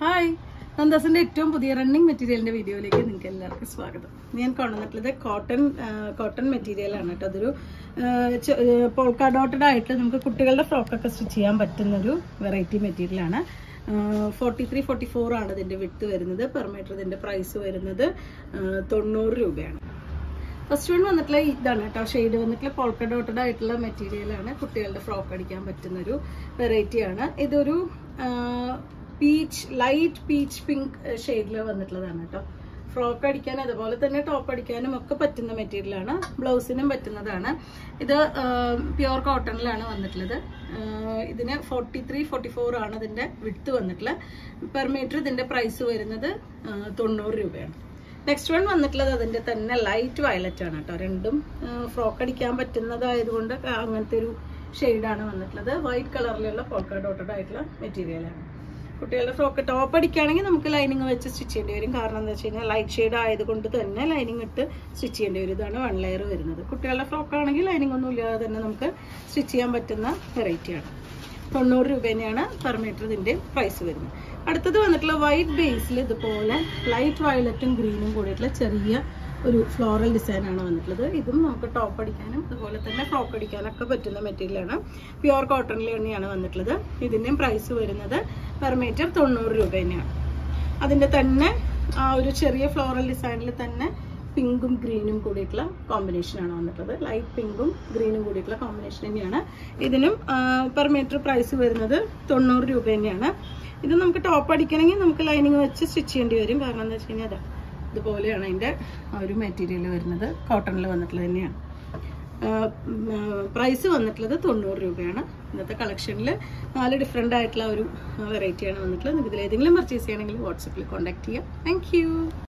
hi നന്ദാസിന്റെ ഏറ്റവും പുതിയ running മെറ്റീരിയലിന്റെ വീഡിയോയിലേക്ക് നിങ്ങൾക്ക് എല്ലാവർക്കും സ്വാഗതം ഞാൻ കൊണ്ടുവന്നിട്ടുള്ളത് കോട്ടൺ കോട്ടൺ മെറ്റീരിയൽ ആണ് കേട്ടോ അതൊരു പോൾക്കാ ഡോട്ടഡ് ആയിട്ട് നമുക്ക് കുട്ടികളുടെ ഫ്രോക്കൊക്കെ സ്റ്റിച്ച് ചെയ്യാൻ പറ്റുന്ന ഒരു വെറൈറ്റി മെറ്റീരിയൽ ആണ് ഫോർട്ടി ത്രീ ഫോർട്ടി ഫോർ ആണ് ഇതിന്റെ വിട്ട് വരുന്നത് പെർ മീറ്റർ ഇതിന്റെ പ്രൈസ് വരുന്നത് ആ, തൊണ്ണൂറ് രൂപയാണ് ഫസ്റ്റ് വൺ വന്നിട്ടുള്ള ഇതാണ് കേട്ടോ ഷെയ്ഡ് വന്നിട്ടുള്ള പോൾക്ക ഡോട്ടഡ് ആയിട്ടുള്ള മെറ്റീരിയൽ ആണ് കുട്ടികളുടെ ഫ്രോക്ക് അടിക്കാൻ പറ്റുന്ന ഒരു വെറൈറ്റി ആണ് ഇതൊരു പീച്ച് ലൈറ്റ് പീച്ച് പിങ്ക് ഷെയ്ഡിൽ വന്നിട്ടുള്ളതാണ് കേട്ടോ ഫ്രോക്ക് അടിക്കാൻ അതുപോലെ തന്നെ ടോപ്പ് അടിക്കാനും ഒക്കെ പറ്റുന്ന മെറ്റീരിയൽ ആണ് ബ്ലൗസിനും പറ്റുന്നതാണ് ഇത് പ്യുവർ കോട്ടണിലാണ് വന്നിട്ടുള്ളത് ആഹ് ഇതിന് ഫോർട്ടി ത്രീ ഫോർട്ടി ഫോർ ആണ് ഇതിന്റെ വിട്ട് വന്നിട്ടുള്ളത് പെർ മീറ്റർ ഇതിന്റെ പ്രൈസ് വരുന്നത് ആഹ് തൊണ്ണൂറ് രൂപയാണ് നെക്സ്റ്റ് വൺ വന്നിട്ടുള്ളത് അതിന്റെ തന്നെ ലൈറ്റ് വയലറ്റ് ആണ് കേട്ടോ രണ്ടും ഫ്രോക്ക് അടിക്കാൻ പറ്റുന്നതായതുകൊണ്ട് അങ്ങനത്തെ ഒരു ഷെയ്ഡാണ് വന്നിട്ടുള്ളത് വൈറ്റ് കളറിലുള്ള പോൾക്ക ഡോട്ടഡ് ആയിട്ടുള്ള മെറ്റീരിയലാണ് കുട്ടികളുടെ ഫ്രോക്ക് ടോപ്പ് അടിക്കുകയാണെങ്കിൽ നമുക്ക് ലൈനിങ് വെച്ച് സ്റ്റിച്ച് ചെയ്യേണ്ടി വരും കാരണം എന്താ വെച്ച് കഴിഞ്ഞാൽ ലൈറ്റ് ഷെയ്ഡ് ആയതുകൊണ്ട് തന്നെ ലൈനിങ് ഇട്ട് സ്റ്റിച്ച് ചെയ്യേണ്ടി വരും ഇതാണ് വൺ ലെയർ വരുന്നത് കുട്ടികളുടെ ഫ്രോക്ക് ആണെങ്കിൽ ലൈനിങ് ഒന്നും ഇല്ലാതെ തന്നെ നമുക്ക് സ്റ്റിച്ച് ചെയ്യാൻ പറ്റുന്ന വെറൈറ്റിയാണ് തൊണ്ണൂറ് രൂപ തന്നെയാണ് പെർ മീറ്റർ ഇതിന്റെ പ്രൈസ് വരുന്നത് അടുത്തത് വന്നിട്ടുള്ള വൈറ്റ് ബേസിൽ ഇതുപോലെ ലൈറ്റ് വയലറ്റും ഗ്രീനും കൂടിയിട്ടുള്ള ചെറിയ ഒരു ഫ്ലോറൽ ഡിസൈൻ ആണ് വന്നിട്ടുള്ളത് ഇതും നമുക്ക് ടോപ്പ് അടിക്കാനും അതുപോലെ തന്നെ ഫ്രോക്ക് അടിക്കാനൊക്കെ പറ്റുന്ന മെറ്റീരിയലാണ് പ്യുവർ കോട്ടണിൽ തന്നെയാണ് വന്നിട്ടുള്ളത് ഇതിൻ്റെയും പ്രൈസ് വരുന്നത് പെർ മീറ്റർ തൊണ്ണൂറ് രൂപ തന്നെയാണ് അതിൻ്റെ തന്നെ ആ ഒരു ചെറിയ ഫ്ലോറൽ ഡിസൈനിൽ തന്നെ പിങ്കും ഗ്രീനും കൂടിയിട്ടുള്ള കോമ്പിനേഷനാണ് വന്നിട്ടുള്ളത് ലൈറ്റ് പിങ്കും ഗ്രീനും കൂടിയിട്ടുള്ള കോമ്പിനേഷൻ തന്നെയാണ് ഇതിനും പെർ മീറ്റർ പ്രൈസ് വരുന്നത് തൊണ്ണൂറ് രൂപ തന്നെയാണ് ഇത് നമുക്ക് ടോപ്പ് അടിക്കണമെങ്കിൽ നമുക്ക് ലൈനിങ് വെച്ച് സ്റ്റിച്ച് ചെയ്യേണ്ടി വരും കാരണം എന്താ വെച്ച് കഴിഞ്ഞാൽ അതാ ഇതുപോലെയാണ് അതിൻ്റെ ആ ഒരു മെറ്റീരിയൽ വരുന്നത് കോട്ടണിൽ വന്നിട്ടുള്ളത് തന്നെയാണ് പ്രൈസ് വന്നിട്ടുള്ളത് തൊണ്ണൂറ് രൂപയാണ് ഇന്നത്തെ കളക്ഷനിൽ നാല് ഡിഫറെൻ്റ് ആയിട്ടുള്ള ഒരു വെറൈറ്റിയാണ് വന്നിട്ടുള്ളത് നിങ്ങൾക്ക് ഇതിൽ ഏതെങ്കിലും പർച്ചേസ് ചെയ്യണമെങ്കിൽ വാട്സപ്പിൽ കോൺടാക്ട് ചെയ്യാം താങ്ക്